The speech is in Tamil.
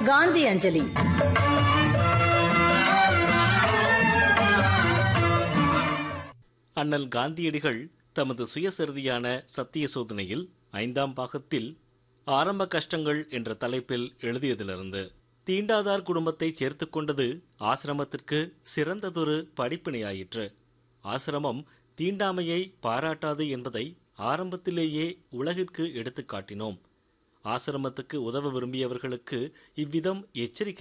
காந்தி அஞ்சலி அண்ணல் காந்தியடிகள் தமது சுயசரிதியான சத்திய சோதனையில் ஐந்தாம் பாகத்தில் ஆரம்ப கஷ்டங்கள் என்ற தலைப்பில் எழுதியதிலிருந்து தீண்டாதார் குடும்பத்தை சேர்த்து கொண்டது ஆசிரமத்திற்கு சிறந்ததொரு படிப்பினையாயிற்று ஆசிரமம் தீண்டாமையை பாராட்டாது என்பதை ஆரம்பத்திலேயே உலகிற்கு எடுத்துக் காட்டினோம் ஆசிரமத்துக்கு உதவ விரும்பியவர்களுக்கு இவ்விதம் எச்சரிக்கை